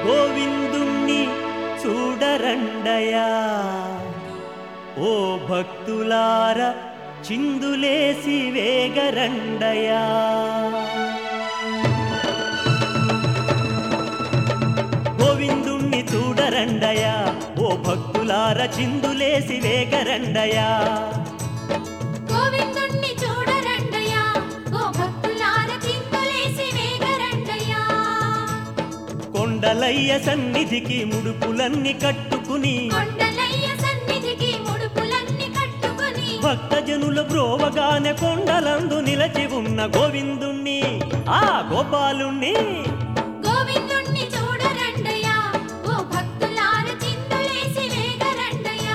గోవిందుణ్ణి చూడరండయా ఓ భక్తులార చిందులేసి వేగరండయా గోవిందుణ్ణి చూడరండయా ఓ భక్తులార చిందులేసి వేగరండయా గోవిందుణ్ణి చూడరండయ్యా ఓ భక్తులార చిందులేసి వేగరండయ్యా కొండలయ్య సన్నిధికి ముడుపులన్నీ కట్టుకుని కొండలయ్య సన్నిధికి ముడుపులన్నీ కట్టుకొని భక్తజనుల బ్రోవగానే కొండలందు నిలచి ఉన్న గోవిందుణ్ణి ఆ గోపాలుణ్ణి గోవిందుణ్ణి చూడరండయ్యా ఓ భక్తులార చిందులేసి వేగరండయ్యా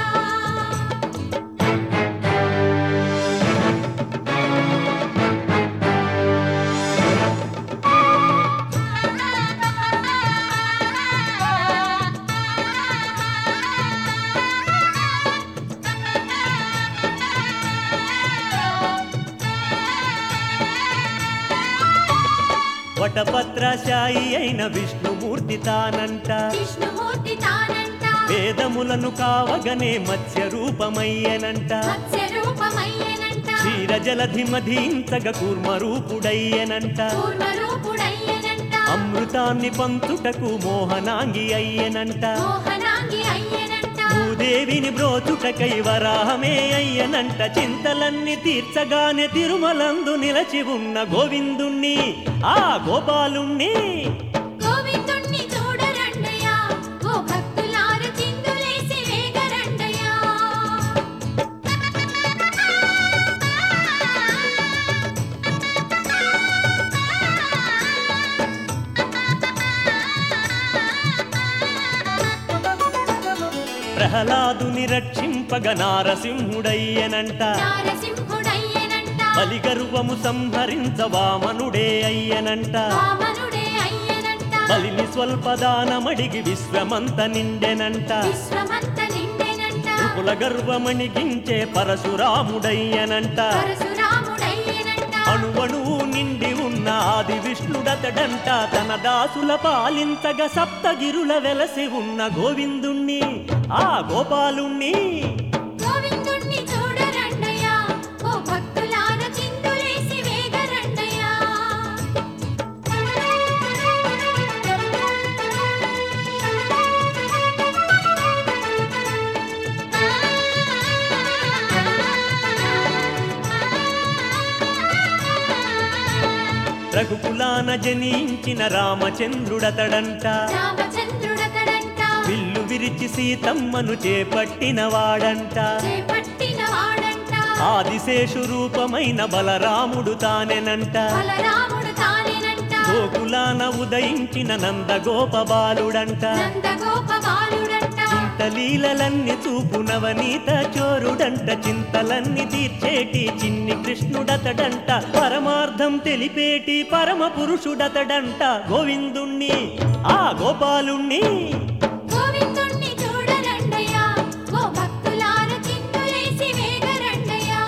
వటపత్రశాయి అయిన విష్ణుమూర్తి తానంట విష్ణుమూర్తి తానంట వేదములను కావగనే మత్స్య రూపమయ్యనంట మత్స్య రూపమయ్యనంట క్షీర జలధి మధీంతగ కూర్మ రూపుడయ్యనంట పూర్వరూపుడయ్యనంట అమృతాన్ని పంతుటకు మోహనాంగి అయ్యనంట మోహనాంగి అయ్యనంట భూదేవిని బ్రోచుటకై వరాహమే అయ్యనంట చింతలన్నీ తీర్చగానే తిరుమలందు నిలచి ఉన్న గోవిందుణ్ణి ఆ గోపాలుణ్ణి గోవిందుణ్ణి చూడరండయ్యా ఓ భక్తులార చిందులేసి వేగరండయ్యా ప్రహ్లాదుని రక్షింపగ నారసింహుడయ్యనంట నారసింహుడయ్యనంట బలిగర్వము సంహరించ వామనుడే అయ్యనంట వామనుడే అయ్యనంట బలిని స్వల్పదానమడిగి విశ్వమంత నిండెనంట విశ్వమంత నిండెనంట కుల గర్వమణిగించే పరశురాముడయ్యనంట పరశురాముడయ్యనంట అణువణువు నిండి ఉన్న ఆది విష్ణుడతడంట తన దాసుల పాలించగ సప్తగిరుల వెలసి ఉన్న గోవిందుణ్ణి ఆ గోపాలుణ్ణి గోవిందుణ్ణి చూడరండయ్యా ఓ భక్తులార చిందులేసి వేగరండయ్యా రఘుకులాన జనించిన రామచంద్రుడతడంట రామచంద్రుడతడంట విల్లు విరిచి సీతమ్మను చేపట్టిన వాడంట చేపట్టిన వాడంట ఆదిశేషు రూపమైన బలరాముడు తానెనంట బలరాముడు తానేనంట గోకులాన ఉదయించిన నందగోప బాలుడంట నందగోప బాలుడంట చింతలీలలన్నీ చూపు నవనీత చోరుడంట చింతలన్నీ తీర్చేటి చిన్ని కృష్ణుడతడంట పరమార్థం తెలిపేటి పరమ పురుషుడతడంట గోవిందుణ్ణి ఆ గోపాలుణ్ణి గోవిందుణ్ణి చూడరండయ్యా ఓ భక్తులార చిందులేసి వేగరండయ్యా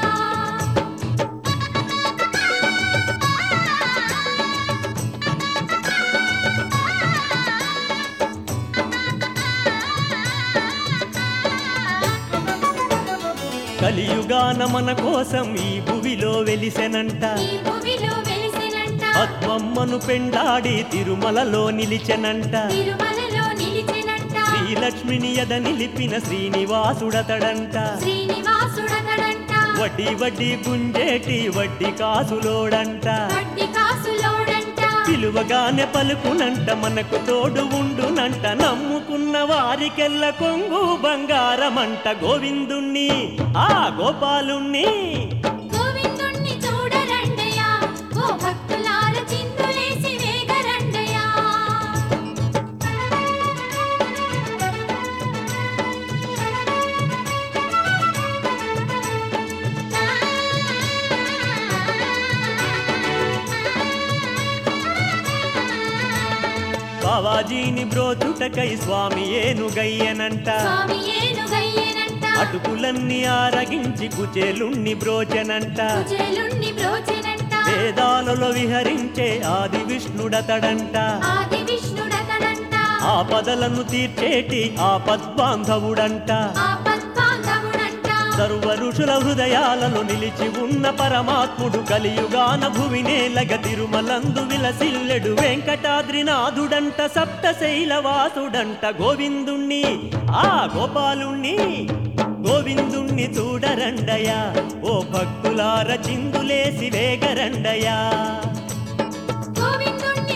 కలియుగాన మన కోసం ఈ భువిలో వెలిసెనంట ఈ భూమిలో వెలిసినంట పద్మమ్మను పెండాడి తిరుమలలో నిలిచెనంట తిరుమలలో నిలిచినంట శ్రీలక్ష్మిని ఎద నిలిపిన శ్రీనివాసుడతడంట శ్రీనివాసుడతడంట వడ్డీ వడ్డీ గుంజేటి వడ్డీ కాసులోడంట వడ్డీ కాసులోడంట పిలువగానే పలుకునంట మనకు తోడు ఉండునంట నమ్ముకున్న వారికెల్ల కొంగు బంగారమంట గోవిందుణ్ణి ఆ గోపాలుణ్ణి గోవిందుణ్ణి చూడరండయ్యా ఓ భక్తులార చిందులేసి వేగరండయ్యా బావాజీని బ్రోచుటకై స్వామి ఏనుగయ్యనంట స్వామి ఏనుగయ్యనంట అటుకులన్నీ ఆరగించి కుచేలుణ్ణి బ్రోచనంట కుచేలుణ్ణి బ్రోచెనంట వేదాలలో విహరించే ఆది విష్ణుడతడంట ఆది విష్ణుడతడంట ఆ ఆపదలను తీర్చేటి ఆపద్బాంధవుడంట ఆపద్బాంధవుడంట సర్వ ఋషుల హృదయాలలో నిలిచి ఉన్న పరమాత్ముడు కలియుగాన భువినేలగ తిరుమలందు విలసిల్లెడు వెంకటాద్రినాథుడంట సప్తశైలవాసుడంట గోవిందుణ్ణి ఆ గోపాలుణ్ణి గోవిందుణ్ణి చూడరండయా ఓ భక్తులార చిందులేసి వేగరండయా గోవిందుణ్ణి